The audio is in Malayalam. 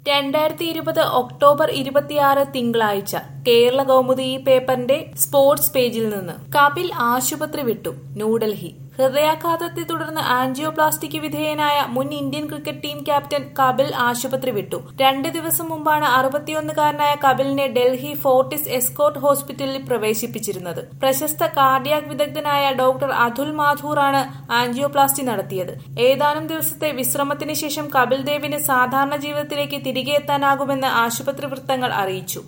രണ്ടായിരത്തി ഇരുപത് ഒക്ടോബർ ഇരുപത്തിയാറ് തിങ്കളാഴ്ച കേരള കൗമുദി ഈ പേപ്പറിന്റെ സ്പോർട്സ് പേജിൽ നിന്ന് കപിൽ ആശുപത്രി വിട്ടു ന്യൂഡൽഹി ഹൃദയാഘാതത്തെ തുടർന്ന് ആൻജിയോപ്ലാസ്റ്റിക്ക് വിധേയനായ മുൻ Indian cricket team captain Kapil ആശുപത്രി വിട്ടു രണ്ട് ദിവസം മുമ്പാണ് അറുപത്തിയൊന്നുകാരനായ കപിലിനെ ഡൽഹി ഫോർട്ടിസ് എസ്കോർട്ട് ഹോസ്പിറ്റലിൽ പ്രവേശിപ്പിച്ചിരുന്നത് പ്രശസ്ത കാർഡിയാക് വിദഗ്ധനായ ഡോക്ടർ അതുൽ മാഥൂറാണ് ആൻജിയോപ്ലാസ്റ്റി നടത്തിയത് ഏതാനും ദിവസത്തെ വിശ്രമത്തിന് ശേഷം കപിൽ ദേവിന് സാധാരണ ജീവിതത്തിലേക്ക് തിരികെ എത്താനാകുമെന്ന് ആശുപത്രി വൃത്തങ്ങൾ അറിയിച്ചു